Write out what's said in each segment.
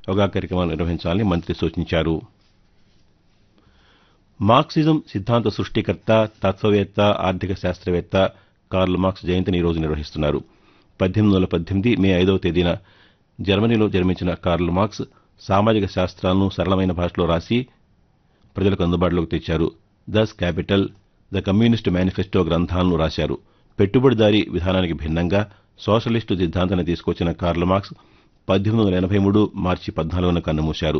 యోగా కార్యక్రమాలు నిర్వహించాలని మంత్రి సూచించారు మార్క్సిజం సిద్ధాంత సృష్టికర్త తత్వవేత్త ఆర్థిక శాస్త్రవేత్త కార్ల్ మార్క్స్ జయంతిని ఈరోజు నిర్వహిస్తున్నారు పద్దెనిమిది వందల పద్దెనిమిది మే ఐదవ తేదీన జర్మనీలో జన్మించిన కార్ల్ మార్క్స్ సామాజిక శాస్త్రాలను సరళమైన భాషలో రాసి ప్రజలకు అందుబాటులోకి తెచ్చారు Das Kapital the communist manifesto గ్రంథాలను రాశారు పెట్టుబడిదారీ విధానానికి భిన్నంగా సోషలిస్టు సిద్ధాంతాన్ని తీసుకొచ్చిన కార్ల్ మార్క్స్ పద్దెనిమిది వందల ఎనభై మూడు మార్చి పద్నాలుగున కన్నుమూశారు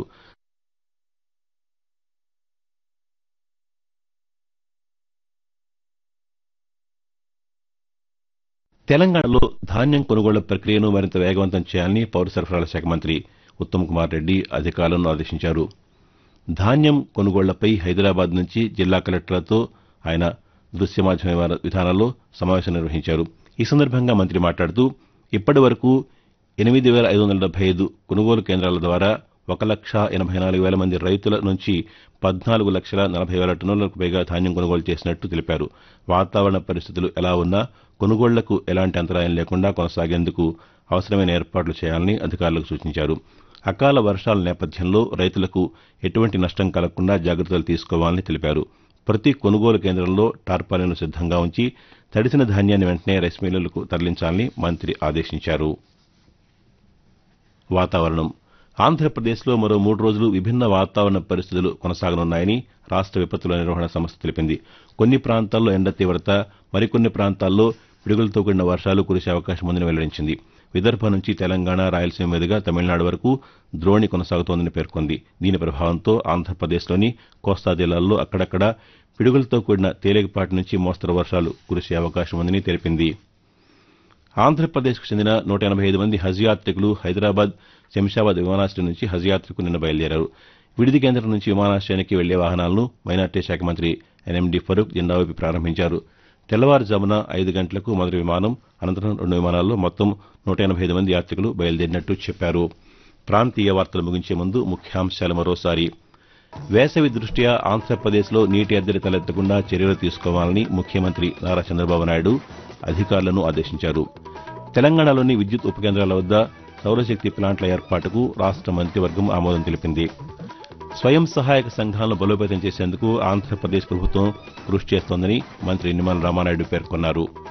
తెలంగాణలో ధాన్యం కొనుగోళ్ల ప్రక్రియను మరింత వేగవంతం చేయాలని పౌర సరఫరాల శాఖ మంత్రి ఉత్తమ్ కుమార్ రెడ్డి అధికారులను ఆదేశించారు ధాన్యం కొనుగోళ్లపై హైదరాబాద్ నుంచి జిల్లా కలెక్టర్లతో ఆయన దృశ్య మాధ్యమ విధానంలో సమావేశం నిర్వహించారు ఈ సందర్భంగా మంత్రి మాట్లాడుతూ ఇప్పటి వరకు ఎనిమిది వేల ఐదు వందల డెబ్బై ఐదు కొనుగోలు కేంద్రాల ద్వారా ఒక లక్ష ఎనభై నాలుగు వేల మంది రైతుల నుంచి పద్నాలుగు లక్షల నలభై వేల టన్నులకు పైగా ధాన్యం కొనుగోలు చేసినట్టు తెలిపారు వాతావరణ పరిస్థితులు ఎలా ఉన్నా కొనుగోళ్లకు ఎలాంటి అంతరాయం లేకుండా కొనసాగేందుకు అవసరమైన ఏర్పాట్లు చేయాలని అధికారులకు సూచించారు అకాల వర్షాల నేపథ్యంలో రైతులకు ఎటువంటి నష్టం కలగకుండా జాగ్రత్తలు తీసుకోవాలని తెలిపారు ప్రతి కొనుగోలు కేంద్రంలో టార్పాలిన్లు సిద్దంగా ఉంచి తడిసిన ధాన్యాన్ని వెంటనే రైస్ మిల్లులకు తరలించాలని మంత్రి ఆదేశించారు వాతావరణం ఆంధ్రప్రదేశ్లో మరో మూడు రోజులు విభిన్న వాతావరణ పరిస్థితులు కొనసాగనున్నాయని రాష్ట విపత్తుల నిర్వహణ సంస్థ తెలిపింది కొన్ని ప్రాంతాల్లో ఎండ తీవ్రత మరికొన్ని ప్రాంతాల్లో పిడుగులతో కూడిన వర్షాలు కురిసే అవకాశం ఉందని వెల్లడించింది విదర్భ నుంచి తెలంగాణ రాయలసీమ మీదుగా తమిళనాడు వరకు ద్రోణి కొనసాగుతోందని పేర్కొంది దీని ప్రభావంతో ఆంధ్రప్రదేశ్లోని కోస్తా జిల్లాల్లో అక్కడక్కడ పిడుగులతో కూడిన తేలికపాటి నుంచి మోస్తరు వర్షాలు కురిసే అవకాశం ఉందని తెలిపింది ఆంధ్రప్రదేశ్కు చెందిన నూట ఎనభై ఐదు మంది హజ్ యాత్రికులు హైదరాబాద్ శంషాబాద్ విమానాశ్రయం నుంచి హజ్ యాత్రకు నిన్న బయలుదేరారు విడిది కేంద్రం నుంచి విమానాశ్రయానికి వెళ్లే వాహనాలను మైనార్టీ శాఖ మంత్రి ఎన్ఎండి ఫరూక్ జెండా ఊపి ప్రారంభించారు తెల్లవారుజామున ఐదు గంటలకు మొదటి విమానం అనంతరం రెండు విమానాల్లో మొత్తం నూట ఎనభై ఐదు మంది యాత్రికులు బయలుదేరినట్టు చెప్పారు ప్రాంతీయ వార్తలు ముగించే ముందు ముఖ్యాంశాలు మరోసారి వేసవి దృష్ట్యా ఆంధ్రప్రదేశ్లో నీటి ఎద్దడి తలెత్తకుండా చర్యలు తీసుకోవాలని ముఖ్యమంత్రి నారా చంద్రబాబు నాయుడు అధికారులను ఆదేశించారు తెలంగాణలోని విద్యుత్ ఉపకేంద్రాల వద్ద సౌరశక్తి ప్లాంట్ల ఏర్పాటుకు రాష్ట మంత్రివర్గం ఆమోదం తెలిపింది స్వయం సహాయక సంఘాలను బలోపేతం చేసేందుకు ఆంధ్రప్రదేశ్ ప్రభుత్వం కృషి చేస్తోందని మంత్రి నిమ్మల రామానాయుడు పేర్కొన్నారు